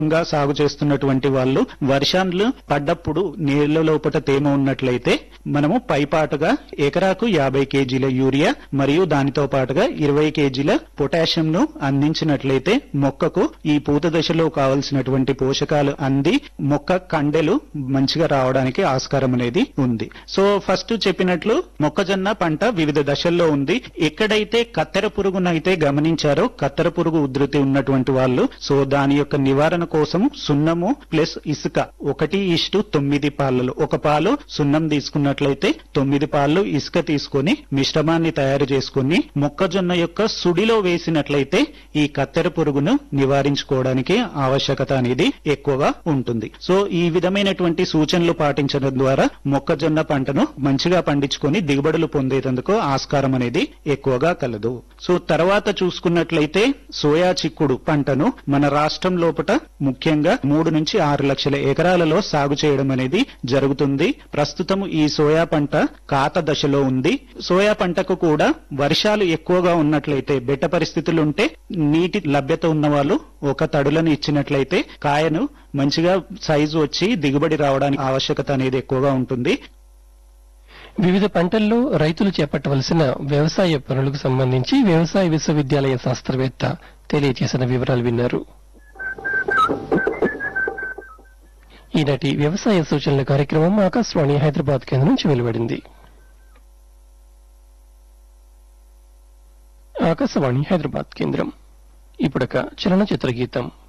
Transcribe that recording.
గా సాగు చేస్తున్నటువంటి వాళ్ళు వర్షాలు పడ్డప్పుడు నీళ్ల లోపల తేమ ఉన్నట్లయితే మనము పైపాటుగా ఎకరాకు యాభై కేజీల యూరియా మరియు దానితో పాటుగా ఇరవై కేజీల పొటాషియం ను అందించినట్లయితే మొక్కకు ఈ పూత దశలో కావలసినటువంటి పోషకాలు అంది మొక్క కండెలు మంచిగా రావడానికి ఆస్కారం అనేది ఉంది సో ఫస్ట్ చెప్పినట్లు మొక్కజొన్న పంట వివిధ దశల్లో ఉంది ఎక్కడైతే కత్తెర పురుగునైతే గమనించారో కత్తెర పురుగు ఉధృతి ఉన్నటువంటి వాళ్ళు సో దాని యొక్క నివారణ కోసం సున్నము ప్లస్ ఇసుక ఒకటి ఇష్టు తొమ్మిది పాలలో ఒక పాలు సున్నం తీసుకున్నట్లయితే తొమ్మిది పాలు ఇసుక తీసుకొని మిశ్రమాన్ని తయారు చేసుకుని మొక్కజొన్న యొక్క సుడిలో వేసినట్లయితే ఈ కత్తెర పురుగును నివారించుకోవడానికి ఆవశ్యకత అనేది ఎక్కువగా ఉంటుంది సో ఈ విధమైనటువంటి సూచనలు పాటించడం ద్వారా మొక్కజొన్న పంటను మంచిగా పండించుకొని దిగుబడులు పొందేందుకు ఆస్కారం అనేది ఎక్కువగా కలదు సో తర్వాత చూసుకున్నట్లయితే సోయా చిక్కుడు పంటను మన రాష్ట్రం లోపల ముఖ్యంగా మూడు నుంచి ఆరు లక్షల ఎకరాలలో సాగు చేయడం అనేది జరుగుతుంది ప్రస్తుతం ఈ సోయా పంట కాత దశలో ఉంది సోయా పంటకు కూడా వర్షాలు ఎక్కువగా ఉన్నట్లయితే బెట్ట పరిస్థితులు ఉంటే నీటి లభ్యత ఉన్న వాళ్ళు ఒక తడులను ఇచ్చినట్లయితే కాయను మంచిగా సైజు వచ్చి దిగుబడి రావడానికి ఆవశ్యకత అనేది ఎక్కువగా ఉంటుంది వివిధ పంటల్లో రైతులు చేపట్టవలసిన వ్యవసాయ పనులకు సంబంధించి వ్యవసాయ విశ్వవిద్యాలయ శాస్త్రవేత్త తెలియజేసిన వివరాలు విన్నారు ఈనాటి వ్యవసాయ సూచనల కార్యక్రమం ఆకాశవాణి హైదరాబాద్ కేంద్రం నుంచి వెలువడింది ఆకాశవాణి హైదరాబాద్ కేంద్రం ఇప్పుడొక చలనచిత్ర గీతం